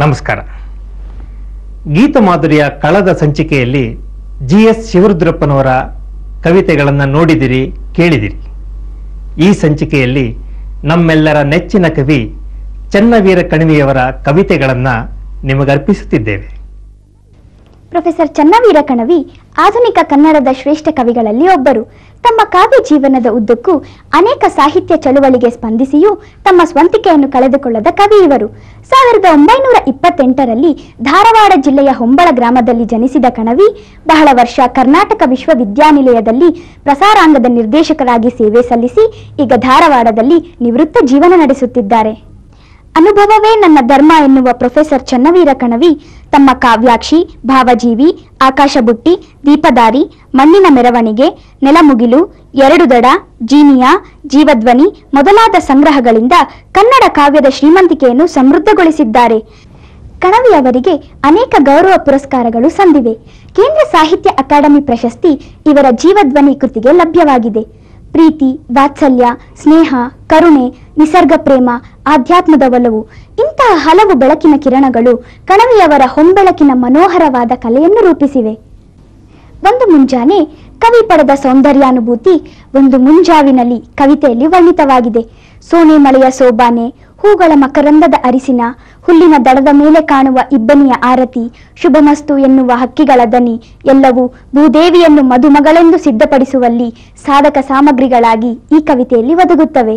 ನಮಸ್ಕಾರ ಗೀತ ಮಾಧುರ್ಯ ಕಳೆದ ಸಂಚಿಕೆಯಲ್ಲಿ ಜಿ ಎಸ್ ಶಿವರುದ್ರಪ್ಪನವರ ಕವಿತೆಗಳನ್ನು ನೋಡಿದಿರಿ ಕೇಳಿದಿರಿ ಈ ಸಂಚಿಕೆಯಲ್ಲಿ ನಮ್ಮೆಲ್ಲರ ನೆಚ್ಚಿನ ಕವಿ ಚನ್ನವೀರ ಕಣಿವೆಯವರ ಕವಿತೆಗಳನ್ನು ನಿಮಗರ್ಪಿಸುತ್ತಿದ್ದೇವೆ ಪ್ರೊಫೆಸರ್ ಚನ್ನವೀರ ಕಣವಿ ಆಧುನಿಕ ಕನ್ನಡದ ಶ್ರೇಷ್ಠ ಕವಿಗಳಲ್ಲಿ ಒಬ್ಬರು ತಮ್ಮ ಕಾವ್ಯ ಜೀವನದ ಉದ್ದಕ್ಕೂ ಅನೇಕ ಸಾಹಿತ್ಯ ಚಳುವಳಿಗೆ ಸ್ಪಂದಿಸಿಯೂ ತಮ್ಮ ಸ್ವಂತಿಕೆಯನ್ನು ಕಳೆದುಕೊಳ್ಳದ ಕವಿ ಇವರು ಸಾವಿರದ ಒಂಬೈನೂರ ಇಪ್ಪತ್ತೆಂಟರಲ್ಲಿ ಧಾರವಾಡ ಜಿಲ್ಲೆಯ ಹೊಂಬಳ ಗ್ರಾಮದಲ್ಲಿ ಜನಿಸಿದ ಕಣವಿ ಬಹಳ ವರ್ಷ ಕರ್ನಾಟಕ ವಿಶ್ವವಿದ್ಯಾನಿಲಯದಲ್ಲಿ ಪ್ರಸಾರಾಂಗದ ನಿರ್ದೇಶಕರಾಗಿ ಸೇವೆ ಸಲ್ಲಿಸಿ ಈಗ ಧಾರವಾಡದಲ್ಲಿ ನಿವೃತ್ತ ಜೀವನ ನಡೆಸುತ್ತಿದ್ದಾರೆ ಅನುಭವವೇ ನನ್ನ ಧರ್ಮ ಎನ್ನುವ ಪ್ರೊಫೆಸರ್ ಚನ್ನವೀರ ಕಣವಿ ತಮ್ಮ ಕಾವ್ಯಾಕ್ಷಿ ಭಾವಜೀವಿ ಆಕಾಶ ಬುಟ್ಟಿ ದೀಪದಾರಿ ಮಣ್ಣಿನ ಮೆರವಣಿಗೆ ನೆಲಮುಗಿಲು ಎರಡು ದಡ ಜೀನಿಯಾ ಜೀವಧ್ವನಿ ಮೊದಲಾದ ಸಂಗ್ರಹಗಳಿಂದ ಕನ್ನಡ ಕಾವ್ಯದ ಶ್ರೀಮಂತಿಕೆಯನ್ನು ಸಮೃದ್ಧಗೊಳಿಸಿದ್ದಾರೆ ಕಣವಿ ಅವರಿಗೆ ಅನೇಕ ಗೌರವ ಪುರಸ್ಕಾರಗಳು ಸಂದಿವೆ ಕೇಂದ್ರ ಸಾಹಿತ್ಯ ಅಕಾಡೆಮಿ ಪ್ರಶಸ್ತಿ ಇವರ ಜೀವಧ್ವನಿ ಕೃತಿಗೆ ಲಭ್ಯವಾಗಿದೆ ಪ್ರೀತಿ ವಾತ್ಸಲ್ಯ ಸ್ನೇಹ ಕರುಣೆ ನಿಸರ್ಗ ಪ್ರೇಮ ಆಧ್ಯಾತ್ಮದ ಒಲವು ಇಂತಹ ಹಲವು ಬೆಳಕಿನ ಕಿರಣಗಳು ಕಣವಿಯವರ ಹೊಂಬೆಳಕಿನ ಮನೋಹರವಾದ ಕಲೆಯನ್ನು ರೂಪಿಸಿವೆ ಒಂದು ಮುಂಜಾನೆ ಕವಿ ಪಡೆದ ಸೌಂದರ್ಯಾನುಭೂತಿ ಒಂದು ಮುಂಜಾವಿನಲ್ಲಿ ಕವಿತೆಯಲ್ಲಿ ವರ್ಣಿತವಾಗಿದೆ ಸೋನೆ ಮಳೆಯ ಸೋಬಾನೆ ಹೂಗಳ ಮಕರಂದದ ಅರಿಸಿನ ಹುಲ್ಲಿನ ದಡದ ಮೇಲೆ ಕಾಣುವ ಇಬ್ಬನಿಯ ಆರತಿ ಶುಭಮಸ್ತು ಎನ್ನುವ ಹಕ್ಕಿಗಳ ದನಿ ಎಲ್ಲವೂ ಭೂದೇವಿಯನ್ನು ಮದುಮಗಳೆಂದು ಸಿದ್ಧಪಡಿಸುವಲ್ಲಿ ಸಾಧಕ ಸಾಮಗ್ರಿಗಳಾಗಿ ಈ ಕವಿತೆಯಲ್ಲಿ ಒದಗುತ್ತವೆ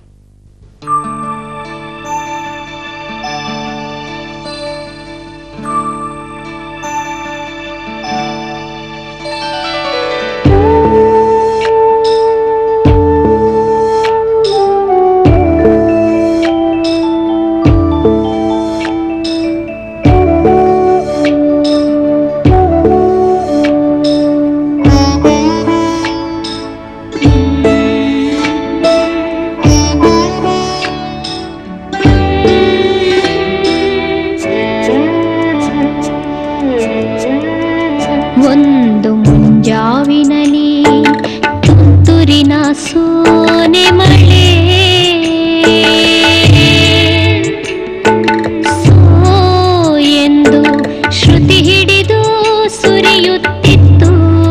ಒಂದು ಮುಂಜಾವಿನಲಿ ತುಂತುರಿನ ಸೋನೆ ಮಳೆ ಸೋ ಎಂದು ಶ್ರುತಿ ಹಿಡಿದು ಸುರಿಯುತ್ತಿತ್ತು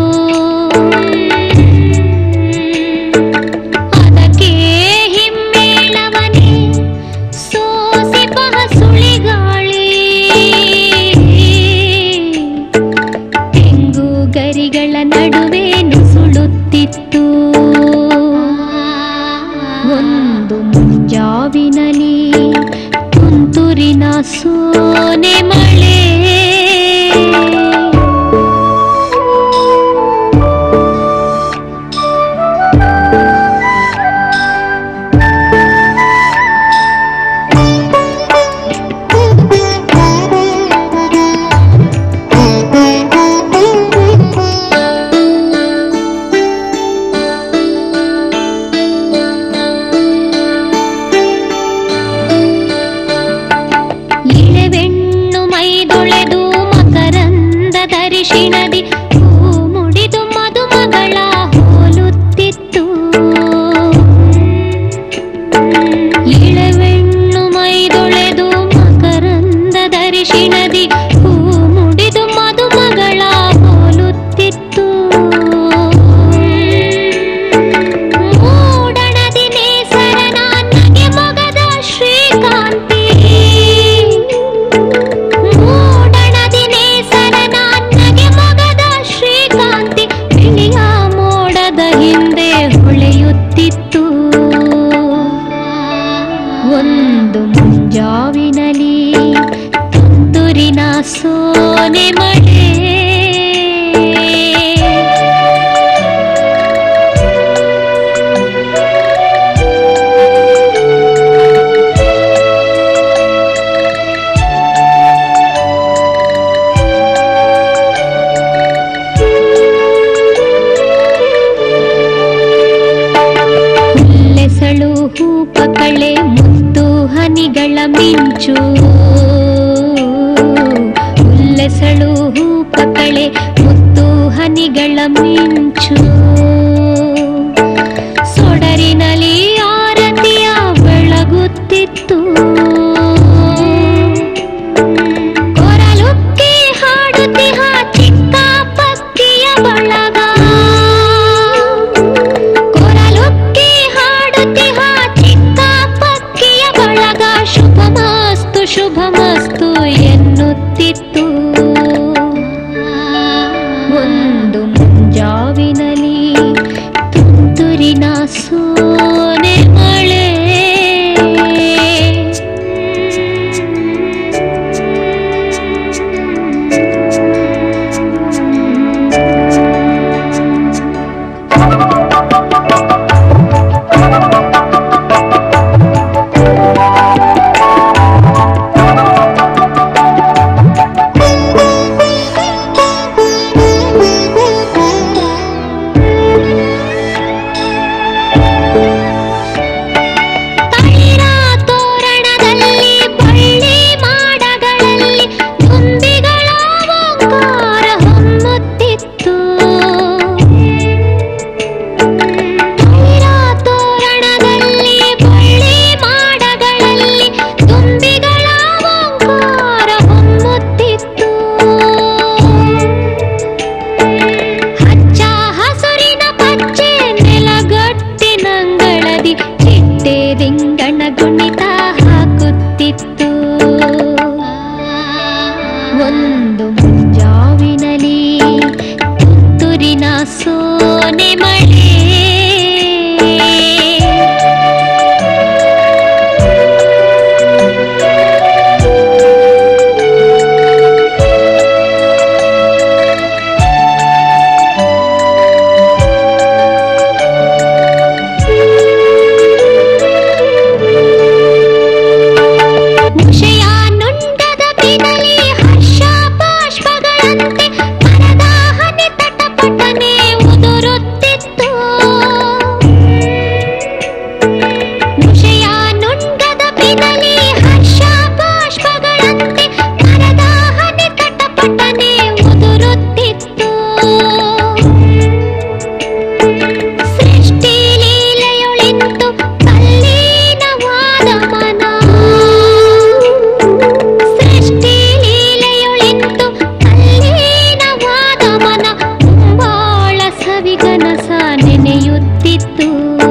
ಅದಕ್ಕೆ ಹಿಮ್ಮೇಳವನೇ ಸೋಸಿ ಬಹ ಸುಳಿಗಾಳಿ ತೆಂಗು ಗರಿಗಳ ನಡುವೆ ನುಸುಳುತ್ತಿತ್ತು ಒಂದು ಮುಂಜಾವಿನಲಿ ತುಂತುರಿನ ಸೋನೆ ಮಳೆ ಇಳೆವೆಣ್ಣು ಮೈದೊಳೆದು ಮಕರಂದ ದರಿಶಿಣದಿ ಹೂ ಮುಡಿದು ಮದುಮಗಳ ಹೋಲುತ್ತಿತ್ತು ಇಳೆವೆಣ್ಣು ಮೈದೊಳೆದು ಮಕರಂದ ದರಿಶಿಣದಿ ಹೂ ಮುಡಿದು ಮದುಮಗಳ ಹೋಲುತ್ತಿತ್ತು ಮೂಡಣದಿ ನೇಸರನ ನಗೆ ಮೊಗದ ಶ್ರೀಕಾಂತಿ ಮೂಡಣದಿ ನೇಸರನ ನಗೆ ಮೊಗದ ಶ್ರೀಕಾಂತಿ ಬಿಳಿಯ ಮೋಡದ ಹಿಂದೆ ಹೊಳೆಯುತ್ತಿತ್ತು ಒಂದು ಮುಂಜಾವಿನಲಿ ತುಂತುರಿನ ಸೋನೆ ಮಳೆ ಹುಲ್ಲೆಸಳು ಹೂಪಕಳೆ ಮುತ್ತು ಹನಿಗಳ ಮಿಂಚು ಹುಲ್ಲೆಸಳು ಹೂಪಕಳೆ ಮುತ್ತು ಹನಿಗಳ ಮಿಂಚು ಸೊಡರಿನಲ್ಲಿ ಆರತಿಯ ಬೆಳಗುತ್ತಿತ್ತು ತುಂತುರಿನ ಸೋನೆ ಮಳೆ ತಳಿರ ತೋರಣದಲ್ಲಿ ಬಳ್ಳಿ ಮಾಡಗಳಲ್ಲಿ ದುಂಬಿಗಳ ಓಂಕಾರ ಹೊಮ್ಮುತ್ತಿತ್ತು ತಳಿರ ತೋರಣದಲ್ಲಿ ಬಳ್ಳಿ ಮಾಡಗಳಲ್ಲಿ ದುಂಬಿಗಳ ಓಂಕಾರ ಹೊಮ್ಮುತ್ತಿತ್ತು ಹಚ್ಚ ಹಸುರಿನ ಪಚ್ಚೆ ನೆಲಗಟ್ಟಿನಂಗಳದಿ ಚಿಟ್ಟೆ ರಿಂಗಣ ಗುಣಿತ ಹಾಕುತ್ತಿತ್ತು ಒಂದು ಮುಂಜಾವಿನಲಿ ತುಂತುರಿನ ಸೋನೆ ಮಳೆ ಮುಷಯ ನುಂಡದ ಬಿನಲಿ ಹರ್ಷ ಬಾಷ್ಪಗಳಂತೆ ಮನದ ಹನಿ ತಟಪಟನೆ ಉದುರುತ್ತಿತ್ತು ಮುಷಯ ನುಂಡದ ಬಿನಲಿ ಹರ್ಷ ಬಾಷ್ಪಗಳಂತೆ ಮನದ ಹನಿ ತಟಪಟನೆ ಉದುರುತ್ತಿತ್ತು ಸೃಷ್ಟಿ ಲೀಲೆಯೊಳಿಂತು ತಲ್ಲೀನವಾದ ಮನ ಸೃಷ್ಟಿ ಲೀಲೆಯೊಳಿಂತು ತಲ್ಲೀನವಾದ ಮನ ಬಾಳ ಸವಿಗನಸ ನೆನೆಯುತ್ತಿತ್ತು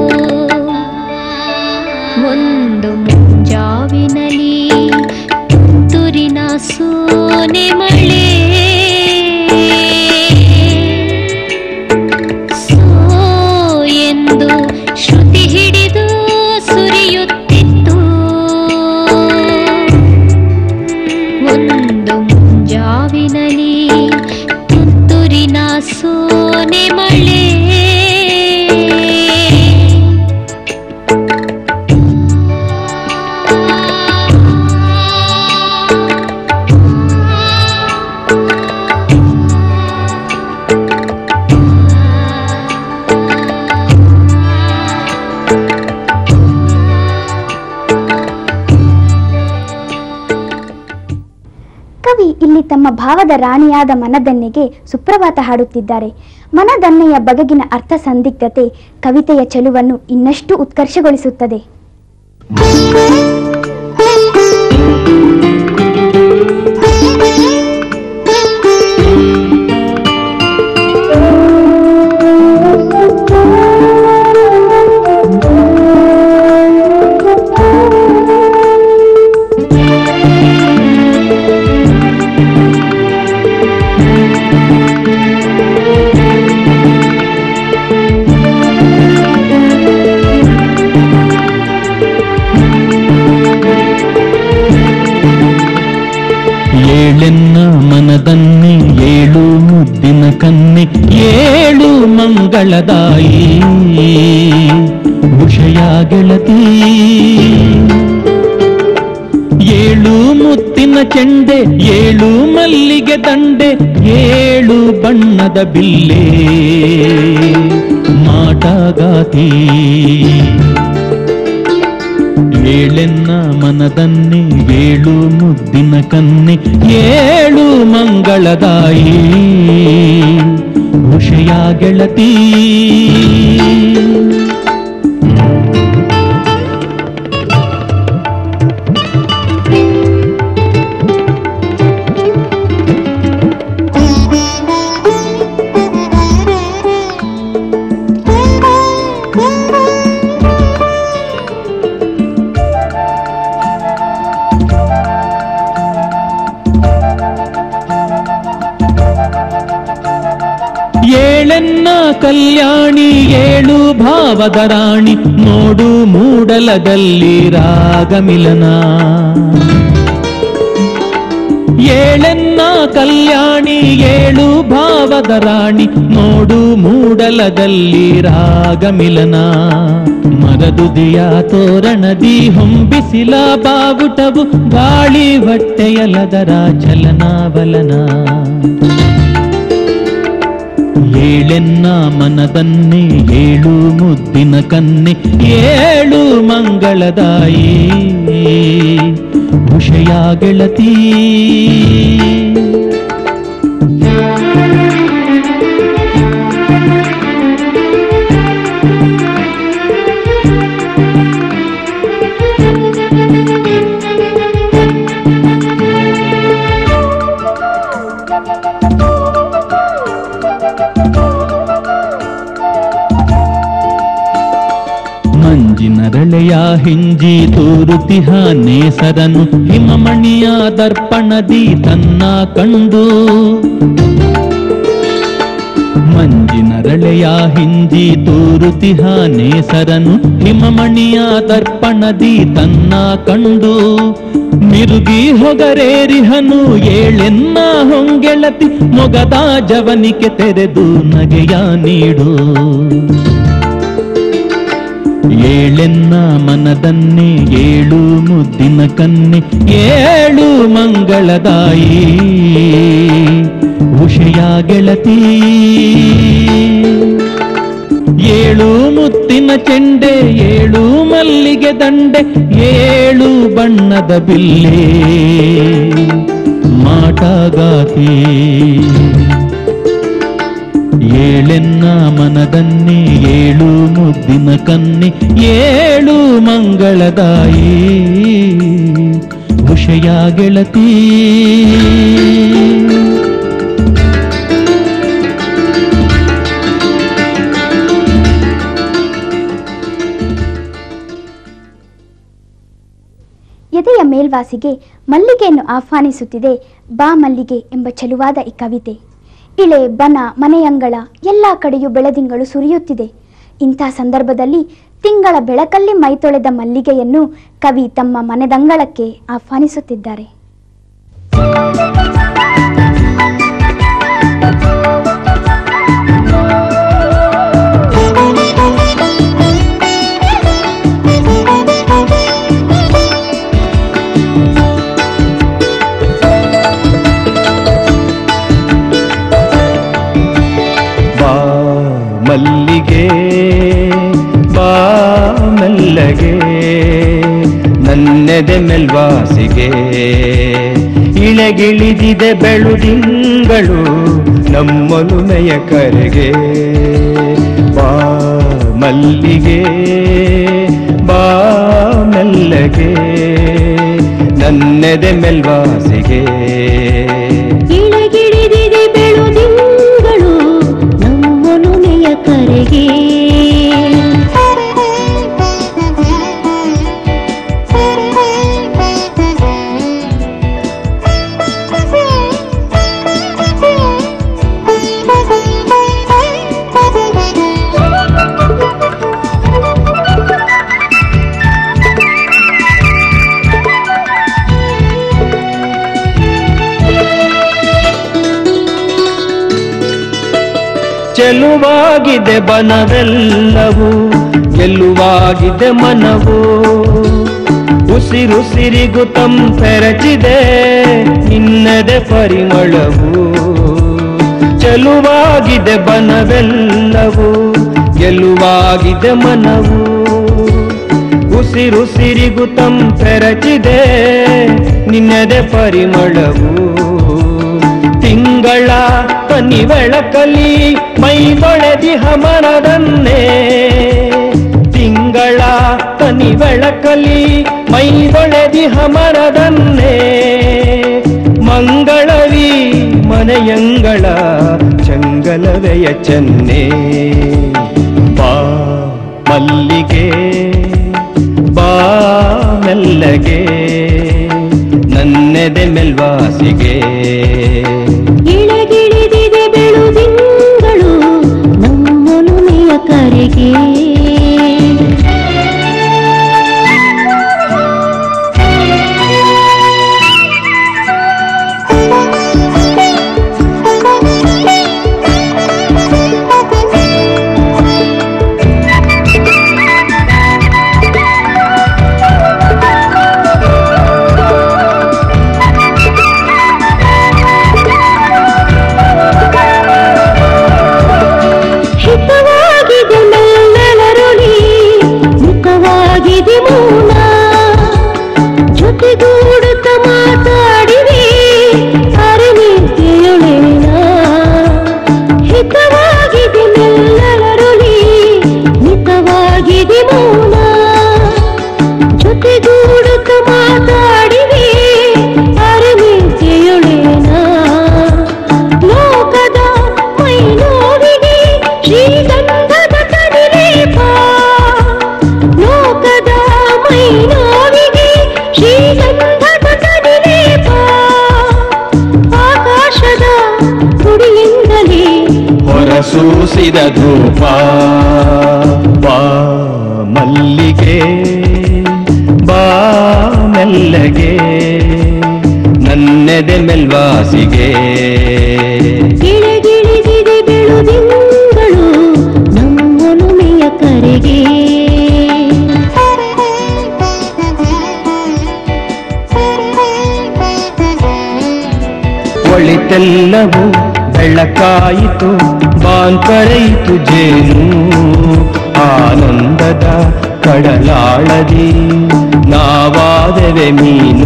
ಒಂದು ಮುಂಜಾವಿನಲಿ ತುಂತುರಿನ ಸೋನೆ ಮಳೆ ಸೋ ಎಂದು ಶ್ರುತಿ ಹಿಡಿದು ಸುರಿಯುತ್ತಿತ್ತು ಒಂದು ಮುಂಜಾವಿನಲಿ ತುಂತುರಿನ ಸೋನೆ ಮಳೆ ಕವಿ ಇಲ್ಲಿ ತಮ್ಮ ಭಾವದ ರಾಣಿಯಾದ ಮನದನ್ನೆಗೆ ಸುಪ್ರಭಾತ ಹಾಡುತ್ತಿದ್ದಾರೆ ಮನದನ್ನೆಯ ಬಗೆಗಿನ ಅರ್ಥ ಸಂದಿಗ್ಧತೆ ಕವಿತೆಯ ಚೆಲುವನ್ನು ಇನ್ನಷ್ಟು ಉತ್ಕರ್ಷಗೊಳಿಸುತ್ತದೆ ಏಳೆನ್ನ ಮನದನ್ನೆ ಏಳು ಮುದ್ದಿನ ಕನ್ನೆ ಏಳು ಮಂಗಳದಾಯಿ ಉಷಯ ಗೆಳತಿ ಏಳು ಮುತ್ತಿನ ಚೆಂಡೆ ಏಳು ಮಲ್ಲಿಗೆ ದಂಡೆ ಏಳು ಬಣ್ಣದ ಬಿಲ್ಲೆ ಮಾಟಗಾತಿ ಏಳೆನ್ನ ಮನದನ್ನೆ ಏಳು ಮುದ್ದಿನ ಕನ್ನೆ ಏಳು ಮಂಗಳದಾಯಿ ಉಷಯ ಗೆಳತಿ ಏಳೆನ್ನ ಕಲ್ಯಾಣಿ ಏಳು ಭಾವದ ರಾಣಿ ನೋಡು ಮೂಡಲದಲ್ಲಿ ರಾಗಮಿಲನ ಏಳೆನ್ನ ಕಲ್ಯಾಣಿ ಏಳು ಭಾವದ ರಾಣಿ ನೋಡು ಮೂಡಲದಲ್ಲಿ ರಾಗಮಿಲನ ಮರದುದಿಯ ತೋರಣದಿ ಹೊಂಬಿಸಿಲ ಬಾವುಟವು ಗಾಳಿ ಹೊಟ್ಟೆಯಲದರ ಚಲನಾವಲನ ಏಳೆನ್ನ ಮನದನ್ನೇ ಏಳು ಮುದ್ದಿನ ಕನ್ನೆ ಏಳು ಮಂಗಳದಾಯಿ ವಿಷಯ ಗೆಳತಿ ಮಂಜಿನರಳೆಯ ಹಿಂಜಿ ತೋರುತಿಹ ನೇಸರನು ಹಿಮಮಣಿಯ ದರ್ಪಣದಿ ತನ್ನ ಕಂಡು ಮಂಜಿನರಳೆಯ ಹಿಂಜಿ ತೋರುತಿಹ ನೇಸರನು ಹಿಮಮಣಿಯ ದರ್ಪಣದಿ ತನ್ನ ಕಂಡು ಮಿರುಗಿ ಹೊಗರೇರಿಹನು ಏಳೆನ್ನ ಹೊಂಗೆಳತಿ ಮೊಗದ ಜವನಿಕೆ ತೆರೆದು ನಗೆಯ ನೀಡು ಏಳೆನ್ನ ಮನದನ್ನೇ ಏಳು ಮುದ್ದಿನ ಕನ್ನೆ ಏಳು ಮಂಗಳದಾಯಿ ಉಷಯ ಗೆಳತಿ ಏಳು ಮುತ್ತಿನ ಚೆಂಡೆ ಏಳು ಮಲ್ಲಿಗೆ ದಂಡೆ ಏಳು ಬಣ್ಣದ ಬಿಲ್ಲೆ ಮಾಟಗಾತಿ ಏಳೆನ್ನ ಮನದನ್ನೇ ಏಳು ಮುದ್ದಿನ ಕನ್ನೆ ಏಳು ಮಂಗಳದಾಯಿ ವಿಷಯ ಗೆಳತಿ ಎದೆಯ ಮೇಲ್ವಾಸಿಗೆ ಮಲ್ಲಿಗೆಯನ್ನು ಆಹ್ವಾನಿಸುತ್ತಿದೆ ಬಾ ಮಲ್ಲಿಗೆ ಎಂಬ ಚೆಲುವಾದ ಈ ಕವಿತೆ ಇಳೆ ಬನ ಮನೆಯಂಗಳ ಎಲ್ಲ ಕಡೆಯೂ ಬೆಳದಿಂಗಳು ಸುರಿಯುತ್ತಿದೆ ಇಂಥ ಸಂದರ್ಭದಲ್ಲಿ ತಿಂಗಳ ಬೆಳಕಲ್ಲಿ ಮೈತೊಳೆದ ಮಲ್ಲಿಗೆಯನ್ನು ಕವಿ ತಮ್ಮ ಮನೆದಂಗಳಕ್ಕೆ ಆಹ್ವಾನಿಸುತ್ತಿದ್ದಾರೆ ಬಾ ಮಲ್ಲಿಗೆ ಬಾ ಮೆಲ್ಲಗೆ ನನ್ನೆದೆ ಮೆಲ್ವಾಸಿಗೆ ಇಳೆಗಿಳಿದಿದೆ ಬೆಳುದಿಂಗಳು ನಮ್ಮೊಲುಮೆಯ ಕರೆಗೆ ಬಾ ಮಲ್ಲಿಗೆ ಬಾ ಮೆಲ್ಲಗೆ ನನ್ನೆದೆ ಮೆಲ್ವಾಸಿಗೆ ಇಳಗಿಳಿದಿದೆ ಬೆಳುದಿಂಗಳು ನಮ್ಮೊಲುಮೆಯ ಕರೆಗೆ ಚೆಲುವಾಗಿದೆ ಬನವೆಲ್ಲವೂ ಗೆಲ್ಲುವಾಗಿದೆ ಮನವು ಉಸಿರುಸಿರಿಗು ತಂಪೆರಚಿದೆ ನಿನ್ನದೆ ಪರಿಮಳವು ಚೆಲುವಾಗಿದೆ ಬನವೆಲ್ಲವೂ ಗೆಲ್ಲುವಾಗಿದೆ ಮನವು ಉಸಿರುಸಿರಿಗು ತಂಪೆರಚಿದೆ ನಿನ್ನದೆ ಪರಿಮಳವು ತಿಂಗಳ ಪನಿ ಬೆಳಕಲಿ ಮೈ ತೊಳೆದಿಹ ಮನದನ್ನೇ ತಿಂಗಳ ಪನಿ ಬೆಳಕಲಿ ಮೈ ತೊಳೆದಿಹ ಮನದನ್ನೇ ಮಂಗಳವಿ ಮನೆಯಂಗಳ ಚಂಗಲವೆಯ ಚೆನ್ನೆ ಬಾ ಮಲ್ಲಿಗೆ ಬಾ ಮೆಲ್ಲಗೆ ನನ್ನೆದೆ ಮೆಲ್ವಾಸಿಗೆ ಇಳಗಿಳಿದಿದೆ ಬೆಳುದಿಂಗಳು ನಮ್ಮೊಲುಮೆಯ ಕರೆಗೆ ಆಗಿದೆ ಮೌನ ಜೊತೆಗೂಡುತ್ತ ಮಾತಾಡಿವೆ ಅರಮಿತೆಯೊಳೇನ ಲೋಕದ ಮೈ ನೋವಿಗೆ ಶ್ರೀಗಂಧದ ಕಡಿಲೇಪ ಲೋಕದ ಮೈ ನೋವಿಗೆ ಶ್ರೀಗಂಧದ ಕಡಿಲೇಪ ಆಕಾಶದ ತುಡಿಯಿಂದಲೇ ಹೊರಸೂಸಿದ ಧೂಪ ಬಾ ಮಲ್ಲಿಗೆ ಬಾ ಮೆಲ್ಲಗೆ ನನ್ನೆದೆ ಮೆಲ್ವಾಸಿಗೆ ಗಿಳಿಗಿಳಿದಿದೆ ಬೆಳುದಿಂಗಳು ನಮ್ಮೊಲುಮೆಯ ಕರೆಗೆ ಒಳಿತೆಲ್ಲವೂ ಬೆಳಕಾಯಿತು ಬಾಂಕರೆಯಿತು ಜೇನು ಆನಂದದ ಕಡಲಾಳದಿ ನಾವಾದೆವೆ ಮೀನು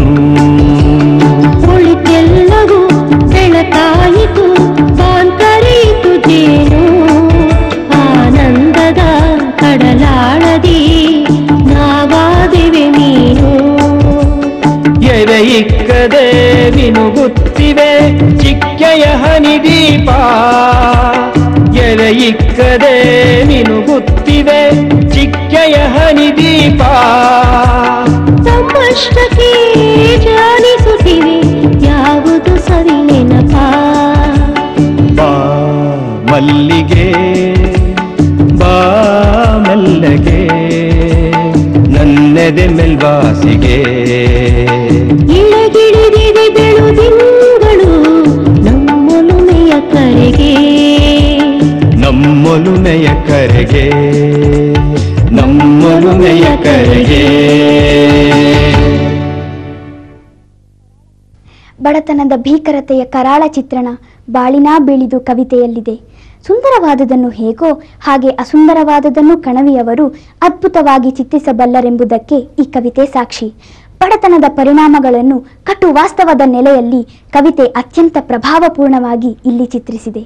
ಉಳಿತೆಲ್ಲವೂ ಬೆಳಕಾಯಿತು ಬಾಂಕರೆಯಿತು ಜೇನು ಆನಂದದ ಕಡಲಾಳದಿ ನಾವಾದೆವೆ ನೀನು ಎದೆ ಇಕ್ಕದೆ ಮಿನುಗುತ್ತಿವೆ ಚಿಕ್ಕೆಯ ಹನಿದೀಪ ಎದೆ ಇಕ್ಕದೆ ಮಿನುಗುತ್ತಿವೆ ಚಿಕ್ಕೆಯ ಹನಿದೀಪ ತಮ್ಮಷ್ಟಕ್ಕೆ ಜಾಲಿಸುತ್ತಿವೆ ಯಾವುದು ಸರಿ ನೆನಪ ಬಾ ಮಲ್ಲಿಗೆ ಬಾ ಮೆಲ್ಲಗೆ ನನ್ನೆದೆ ಮೆಲ್ವಾಸಿಗೆ ಇಳಗಿಳಿದಿದೆ ಬೆಳುದಿಂಗಳು ನಮ್ಮೊಲುಮೆಯ ಕರೆಗೆ ನಮ್ಮೊಲುಮೆಯ ಕರೆಗೆ ನಮ್ಮೊಲುಮೆಯ ಕರೆಗೆ ಬಡತನದ ಭೀಕರತೆಯ ಕರಾಳ ಚಿತ್ರಣ ಬಾಳಿನಾ ಬೀಳಿದು ಕವಿತೆಯಲ್ಲಿದೆ ಸುಂದರವಾದುದನ್ನು ಹೇಗೋ ಹಾಗೆ ಅಸುಂದರವಾದುದನ್ನು ಕಣವಿಯವರು ಅದ್ಭುತವಾಗಿ ಚಿತ್ರಿಸಬಲ್ಲರೆಂಬುದಕ್ಕೆ ಈ ಕವಿತೆ ಸಾಕ್ಷಿ ಬಡತನದ ಪರಿಣಾಮಗಳನ್ನು ಕಟು ವಾಸ್ತವದ ನೆಲೆಯಲ್ಲಿ ಕವಿತೆ ಅತ್ಯಂತ ಪ್ರಭಾವಪೂರ್ಣವಾಗಿ ಇಲ್ಲಿ ಚಿತ್ರಿಸಿದೆ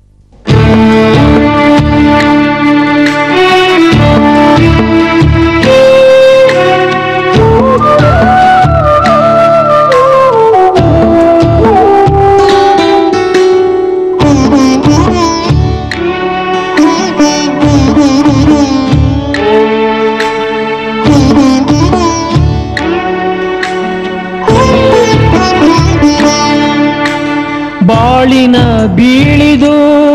ಬಾಳಿನ ಬೀಳಿದು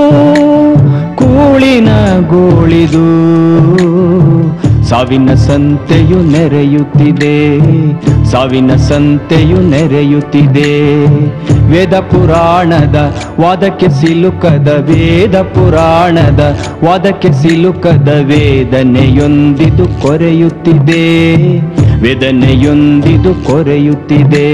ಕೂಳಿನ ಗೋಳಿದು ಸಾವಿನ ಸಂತೆಯು ನೆರೆಯುತ್ತಿದೆ ಸಾವಿನ ಸಂತೆಯು ನೆರೆಯುತ್ತಿದೆ ವೇದ ಪುರಾಣದ ವಾದಕ್ಕೆ ಸಿಲುಕದ ವೇದ ಪುರಾಣದ ವಾದಕ್ಕೆ ಸಿಲುಕದ ವೇದನೆಯೊಂದಿದು ಕೊರೆಯುತ್ತಿದೆ ವೇದನೆಯೊಂದಿದು ಕೊರೆಯುತ್ತಿದೆ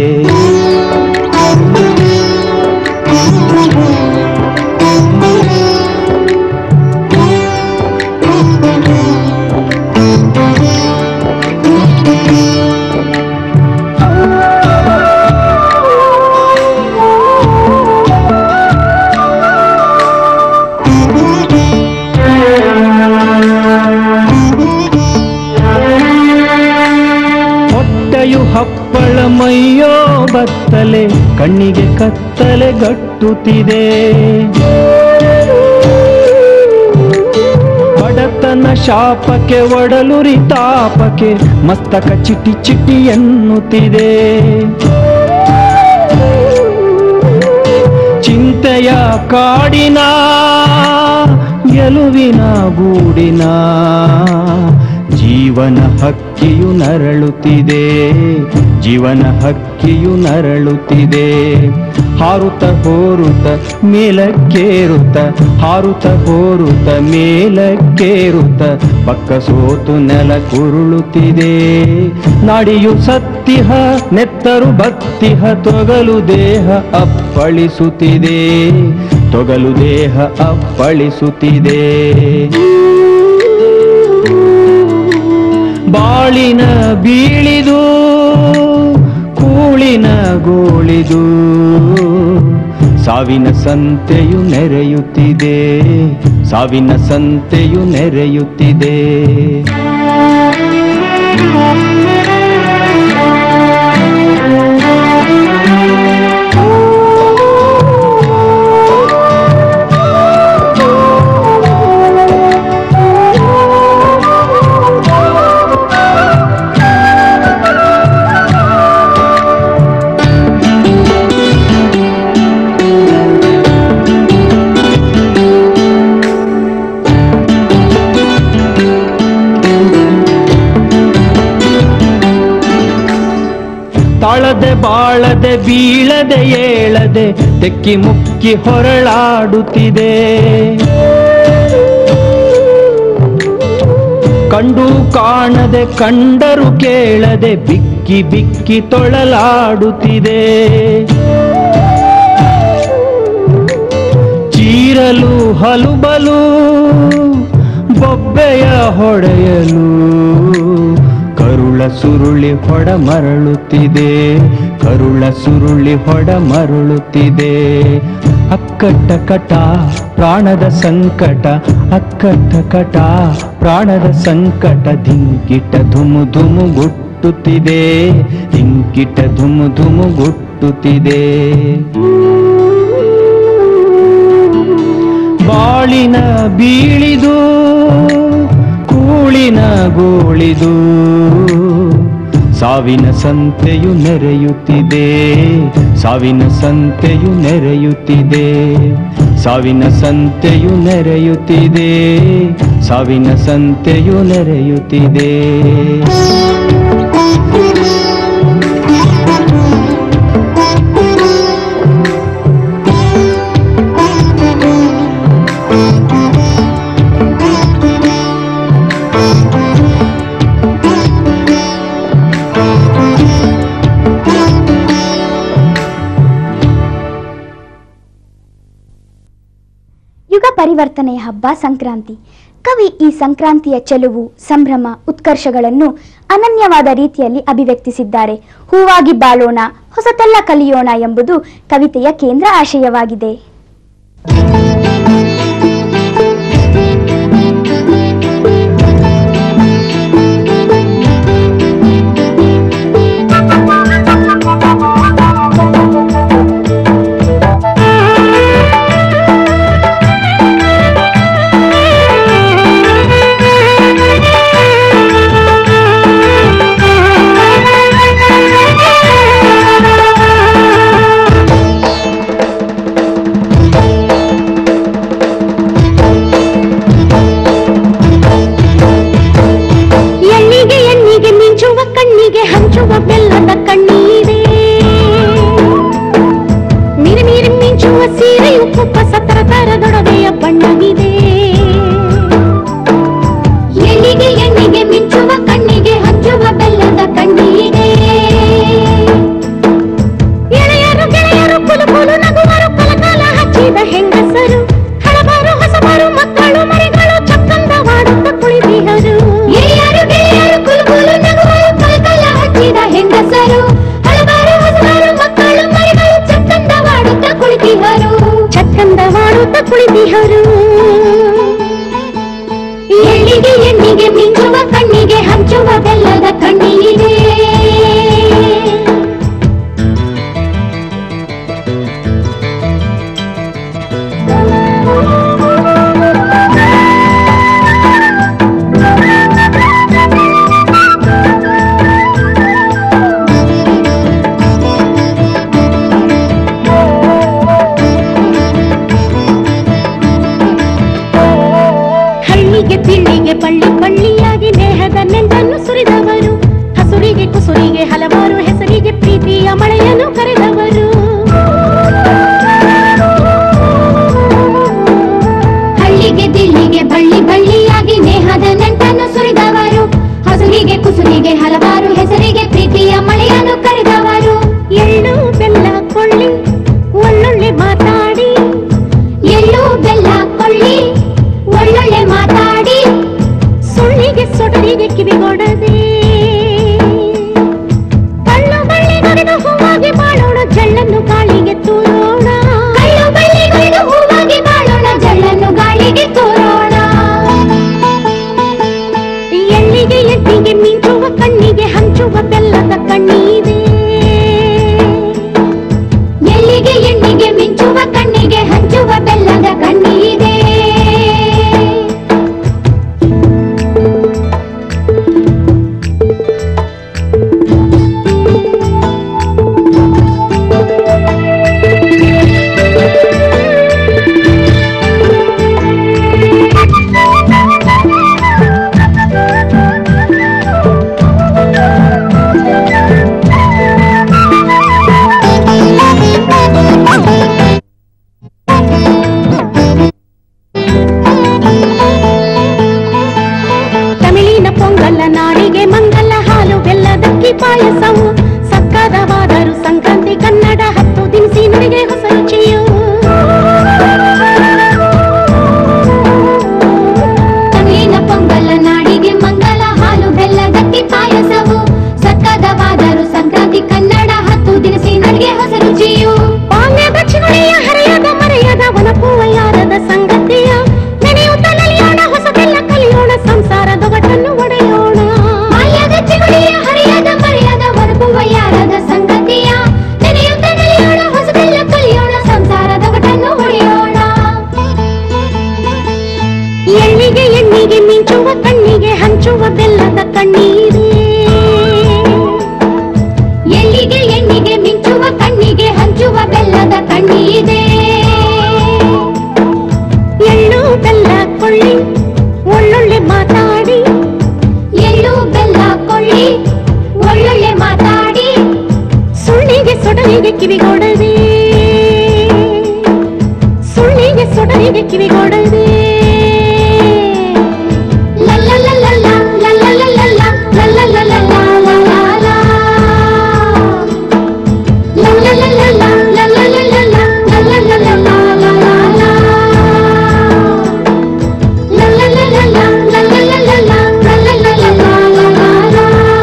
ಹೊಟ್ಟೆಯು ಹಪ್ಪಳ ಮೈಯೋ ಬತ್ತಲೆ ಕಣ್ಣಿಗೆ ಕತ್ತಲೆ ಗಟ್ಟುತ್ತಿದೆ ಬಡತನ ಶಾಪಕ್ಕೆ ಒಡಲುರಿ ತಾಪಕ್ಕೆ ಮಸ್ತಕ ಚಿಟಿ ಚಿಟಿ ಎನ್ನುತ್ತಿದೆ ಚಿಂತೆಯ ಕಾಡಿನ ಎಲುವಿನ ಗೂಡಿನ ಜೀವನ ಹಕ್ಕಿಯು ನರಳುತ್ತಿದೆ ಜೀವನ ಹಕ್ಕಿಯು ನರಳುತ್ತಿದೆ ಹಾರುತ್ತ ಹೋರುತ್ತ ಮೇಲಕ್ಕೇರುತ್ತ ಹಾರುತ್ತ ಹೋರುತ್ತ ಮೇಲಕ್ಕೇರುತ್ತ ಪಕ್ಕ ಸೋತು ನೆಲ ಕುರುಳುತ್ತಿದೆ ನಾಡಿಯು ಸತ್ತಿಹ ನೆತ್ತರು ಬತ್ತಿಹ ತೊಗಲು ದೇಹ ಅಪ್ಪಳಿಸುತ್ತಿದೆ ತೊಗಲು ದೇಹ ಅಪ್ಪಳಿಸುತ್ತಿದೆ ಬಾಳಿನ ಬೀಳಿದು ಕೂಳಿನ ಗೋಳಿದು ಸಾವಿನ ಸಂತೆಯು ನೆರೆಯುತ್ತಿದೆ ಸಾವಿನ ಸಂತೆಯು ನೆರೆಯುತ್ತಿದೆ ತಾಳದೆ ಬಾಳದೆ ಬೀಳದೆ ಏಳದೆ ತೆಕ್ಕಿ ಮುಕ್ಕಿ ಹೊರಳಾಡುತ್ತಿದೆ ಕಂಡು ಕಾಣದೆ ಕಂಡರು ಕೇಳದೆ ಬಿಕ್ಕಿ ಬಿಕ್ಕಿ ತೊಳಲಾಡುತ್ತಿದೆ ಚೀರಲು ಹಲುಬಲು ಬೊಬ್ಬೆಯ ಹೊಡೆಯಲು ಕರುಳ ಸುರುಳಿ ಹೊಡ ಮರಳುತ್ತಿದೆ ಕರುಳ ಸುರುಳಿ ಹೊಡ ಮರಳುತ್ತಿದೆ ಅಕ್ಕಟ್ಟ ಕಟ ಪ್ರಾಣದ ಸಂಕಟ ಅಕ್ಕಟ್ಟ ಕಟ ಪ್ರಾಣದ ಸಂಕಟ ಧಿಂಕಿಟ ಧುಮು ಧುಮು ಗುಟ್ಟುತ್ತಿದೆ ಧಿಂಕಿಟ ಧುಮು ಧುಮು ಗುಟ್ಟುತ್ತಿದೆ ಬಾಳಿನ ಬೀಳಿದು ಕೂಳಿನ ಗೋಳಿದು ಸಾವಿನ ಸಂತೆಯು ನೆರೆಯುತ್ತಿದೆ ಸಾವಿನ ಸಂತೆಯು ನೆರೆಯುತ್ತಿದೆ ಸಾವಿನ ಸಂತೆಯು ನೆರೆಯುತ್ತಿದೆ ಸಾವಿನ ಸಂತೆಯು ನೆರೆಯುತ್ತಿದೆ ಯುಗ ಪರಿವರ್ತನೆಯ ಹಬ್ಬ ಸಂಕ್ರಾಂತಿ ಕವಿ ಈ ಸಂಕ್ರಾಂತಿಯ ಚೆಲುವು ಸಂಭ್ರಮ ಉತ್ಕರ್ಷಗಳನ್ನು ಅನನ್ಯವಾದ ರೀತಿಯಲ್ಲಿ ಅಭಿವ್ಯಕ್ತಿಸಿದ್ದಾರೆ ಹೂವಾಗಿ ಬಾಳೋಣ ಹೊಸತೆಲ್ಲ ಕಲಿಯೋಣ ಎಂಬುದು ಕವಿತೆಯ ಕೇಂದ್ರ ಆಶಯವಾಗಿದೆ ಎಣ್ಣಿಗೆ ಎಣ್ಣಿಗೆ ಮಿಂಚುವ ಕಣ್ಣಿಗೆ ಹಂಚುವ ಬೆಲ್ಲದ ಕಣ್ಣೀರೇ ಮಿರಿ ಮಿರಿ ಮಿಂಚುವ ಸೀರೆಯು ಕುಪ್ಪಸ ತರ ತರದೊಡವೆಯ ಬಣ್ಣವಿದೆ ಎಣ್ಣಿಗೆ ಎಣ್ಣಿಗೆ ಮಿಂಚುವ ಕಣ್ಣಿಗೆ ಹಂಚುವ ಬೆಲ್ಲದ ಕಣ್ಣೀರೇ ಎಳೆಯರು ಗೆಳೆಯರು ಕುಲು ಕುಲು ನಗುವರು ಕಲಕಾಲ ಹಚ್ಚಿದ ಹೆಂಗಸರು ಹಳಬಾರು ಹೊಸಬಾರು ಮಕ್ಕಳು ಮರಿಗಳು ಚಕ್ಕಂದವಾಡುತ್ತ ಕುಳಿತಿಹರು ಎಳೆಯರು ಗೆಳೆಯರು ಕುಲು ಕುಲು ನಗುವರು ಕಲಕಾಲ ಹಚ್ಚಿದ ಹೆಂಗಸರು ಹಳಬಾರು ಹೊಸಬಾರು ಮಕ್ಕಳು ಮರಿಗಳು ಚಕ್ಕಂದವಾಡುತ್ತ ಕುಳಿತಿಹರು ಚಕ್ಕಂದವಾಡುತ್ತ ಕುಳಿತಿಹರು ಎಳ್ಳಿಗೆ ಎಣ್ಣಿಗೆ ಮಿಂಚುವ ಕಣ್ಣಿಗೆ ಹಂಚುವ ಬೆಲ್ಲದ ಕಣ್ಣೀರೇ ಹಳ್ಳಿಗೆ ತಿಳ್ಳಿಗೆ ಪಳ್ಳಿ ಪಳ್ಳಿಯಾಗಿ ನೇಹದ ನೆಂಟನ್ನು ಸುರಿದವರು ಹಸುರಿಗೆ ಕುಸುರಿಗೆ ಹಲವಾರು ಹೆಸರಿಗೆ ಪ್ರೀತಿಯ ಮಳೆಯನ್ನು ಕರೆದವರು ಹಳ್ಳಿಗೆ ದಿಳ್ಳಿಗೆ ಬಳ್ಳಿ ಬಳ್ಳಿಯಾಗಿ ನೇಹದ ನೆಂಟನ್ನು ಸುರಿದವರು ಹಸುರಿಗೆ ಕುಸುರಿಗೆ ಹಲವಾರು ಹೆಸರಿಗೆ ಪ್ರೀತಿಯ ಮಳೆಯನ್ನು ಕರೆದವರು ಎಳ್ಳು ಬೆಲ್ಲ ಕೊಳ್ಳಿ ಒಳ್ಳೊಳ್ಳೆ ಮಾತಾಡಿ ಎಳ್ಳು ಬೆಲ್ಲ ಕೊಳ್ಳಿ ಒಳ್ಳೊಳ್ಳೆ ಮಾತಾಡಿ ಸುಳ್ಳಿಗೆ ಸೊಡಲಿಗೆ ಕಿವಿಗೊಡದೆ ಕಳ್ಳು ಬಳ್ಳಿಗೊರೆದು ಹೂವಾಗಿ ಬಾಳೋಣ ಜಳ್ಳನ್ನು ಗಾಳಿಗೆ ತೂರೋಣ ಕಳ್ಳು ಬಳ್ಳಿಗೊರೆದು ಹೂವಾಗಿ ಬಾಳೋಣ ಜಳ್ಳನ್ನು ಗಾಳಿಗೆ ತೂರೋಣ ಎಣ್ಣಿಗೆ ಮಿಂಚುವ ಕಣ್ಣಿಗೆ ಹಂಚುವ ಬೆಲ್ಲದ ಕಣ್ಣೀದೆ ಎಲ್ಲಿಗೆ ಎಣ್ಣಿಗೆ ಮಿಂಚುವ ಕಣ್ಣಿಗೆ ಹಂಚುವ ಬೆಲ್ಲದ ಕಣ್ಣಿದೆ ತಮಿಳಿನ ಪೊಂಗಲ ನಾಡಿಗೆ ಮಂಗಲ ಹಾಲು ಬೆಲ್ಲದಕ್ಕಿ ಪಾಯಸವು ಸಕ್ಕದವಾದರು ಸಂಕ್ರಾಂತಿ ಕನ್ನಡ ಹತ್ತು ದಿನಸಿ ನುಡಿಗೆ ಹೊಸ ರುಚಿಯು ತಮಿಳಿನ ಪೊಂಗಲ ನಾಡಿಗೆ ಮಂಗಲ ಹಾಲು ಬೆಲ್ಲದಕ್ಕಿ ಪಾಯಸವು ಸಕ್ಕದವಾದರು ಸಂಕ್ರಾಂತಿ ಕನ್ನಡ ಹತ್ತು ದಿನಸಿ ನಡಿಗೆ ಹೊಸ ರುಚಿಯು ಬಾಲ್ಯದ ಚಿಗುಳಿಯ ಹರೆಯದ ಮರೆಯದ ವನಪೂವ ಯಾರದ ಸಂಗತಿಯ ನೆನೆಯುತ್ತ ನಲಿಯೋಣ ಹೊಸದೆಲ್ಲ ಕಲಿಯೋಣ ಸಂಸಾರದೊಗಟನ್ನು ಒಡೆಯೋಣ ಬಾಲ್ಯದ ಚಿಗುಳಿಯ ಹರಿಯದ ಮರೆಯದ ಹೊರಗುವ ಯಾರದ ಸಂಗತಿಯ ನೆನೆಯುತ್ತ ನೆಲೆಯೋಣ ಹೊಸದೆಲ್ಲ ಕಲಿಯೋಣ ಸಂಸಾರದ ಒಟನ್ನು ಹೊಡೆಯೋಣ ಎಳ್ಳಿಗೆ ಎಣ್ಣಿಗೆ ಮಿಂಚುವ ಕಣ್ಣಿಗೆ ಹಂಚುವ ಬೆಲ್ಲದ ಕಣ್ಣೀರೇ ಎಲ್ಲಿಗೆ ಎಣ್ಣಿಗೆ ಮಿಂಚುವ ಕಣ್ಣಿಗೆ ಹಂಚುವ ಬೆಲ್ಲದ ಕಣ್ಣಿದೆ ಎಳ್ಳು ಬೆಲ್ಲ ಕೊಳ್ಳಿ ಒಳ್ಳೊಳ್ಳೆ ಮಾತಾಡಿ ಎಳ್ಳು ಬೆಲ್ಲ ಕೊಳ್ಳಿ ಒಳ್ಳೊಳ್ಳೆ ಮಾತಾಡಿ ಸುಳ್ಳಿಗೆ ಸೊಡಲಿಗೆ ಕಿವಿಗೊಡದೆ ಸುಳ್ಳಿಗೆ ಸೊಡಲಿಗೆ ಕಿವಿಗೊಡದೆ ಲಲ್ಲಲ್ಲಲ್ಲ, ಲಲ್ಲಲ್ಲಲ್ಲ, ಲಲ್ಲಲ್ಲಲ್ಲ, ಲಲ್ಲಲ್ಲ. ಲಲ್ಲಲ್ಲಲ್ಲ, ಲಲ್ಲಲ್ಲಲ್ಲ, ಲಲ್ಲಲ್ಲಲ್ಲ, ಲಲ್ಲಲ್ಲ. ಲಲ್ಲಲ್ಲಲ್ಲ, ಲಲ್ಲಲ್ಲಲ್ಲ, ಲಲ್ಲಲ್ಲಲ್ಲ, ಲಲ್ಲಲ್ಲ.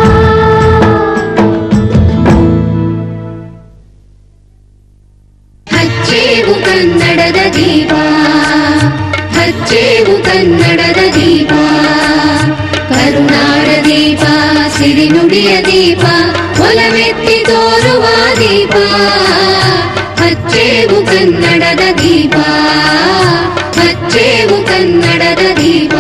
ಹಚ್ಚೇವು ಕನ್ನಡದ ದೀಪ ಹಚ್ಚೇವು ಕನ್ನಡದ ದೀಪ ಕರುನಾಡ ದೀಪ ಸಿರಿನುಡಿಯ ದೀಪ ಒಲವೆತ್ತಿ ತೋರುವ ದೀಪ ಹಚ್ಚೇವು ಕನ್ನಡದ ದೀಪ ಹಚ್ಚೇವು ಕನ್ನಡದ ದೀಪ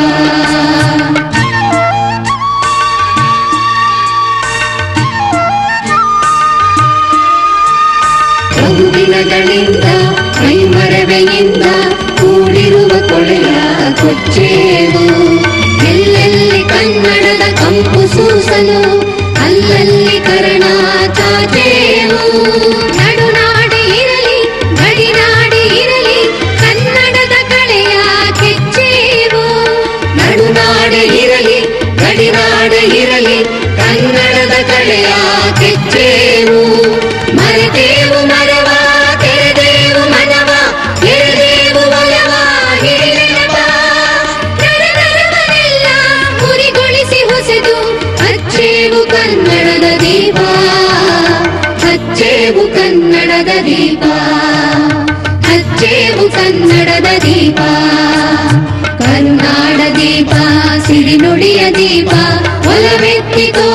ಬಹುದಿನಗಳಿಂದ ಕೈಮರವೆಯಿಂದ ಕೂಡಿರುವ ಕೊಳೆಯ ಕೊಚ್ಚೇವು ಎಲ್ಲೆಲ್ಲಿ ಕನ್ನಡದ ಕಂಪು ಸೂಸಲು ಅಲ್ಲಲ್ಲಿ ಕರಣ ಚಾಚೇವು ನಡುನಾಡಿ ಇರಲಿ ಗಡಿನಾಡಿ ಇರಲಿ ಕನ್ನಡದ ಕಳೆಯ ಕೆಚ್ಚೇವು ನಡುನಾಡೆ ಇರಲಿ ಗಡಿನಾಡೆ ಇರಲಿ ಕನ್ನಡದ ಕಳೆಯ ಕೆಚ್ಚೇವು ಮರೆತೇವು ಮರವ ತೆರೆದೇವು ಮನವ ಎಳೆದೇವು ಒಲವ ಹಿಡಿನೆನಪ ನರನರವನೆಲ್ಲ ಗುರಿಗೊಳಿಸಿ ಹೊಸೆದು ಹಚ್ಚೇವು ಕನ್ನಡದ ದೀಪ ಹಚ್ಚೇವು ಕನ್ನಡದ ದೀಪ ಹಚ್ಚೇವು ಕನ್ನಡದ ದೀಪ ಕರುನಾಡ ದೀಪ ಸಿರಿನುಡಿಯ ದೀಪ ಒಲವೆತ್ತಿ ತೋ